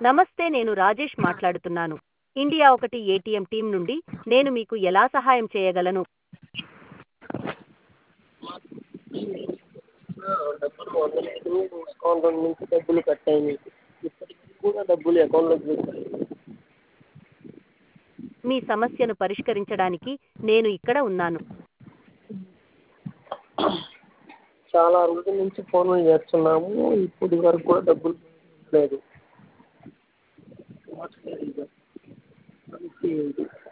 నమస్తే నేను రాజేష్ మాట్లాడుతున్నాను ఇండియా ఒకటి ఏటీఎం టీం నుండి నేను మీకు ఎలా సహాయం చేయగలను డబ్బులు అందలేదు అకౌంట్లో నుంచి డబ్బులు కట్ అయినాయి ఇప్పటికి కూడా డబ్బులు అకౌంట్లోకి వేయలేదు మీ సమస్యను పరిష్కరించడానికి నేను ఇక్కడ ఉన్నాను చాలా రోజుల నుంచి ఫోన్లు చేస్తున్నాము ఇప్పటి వరకు కూడా డబ్బులు లేదు వాట్స్ ద రీజన్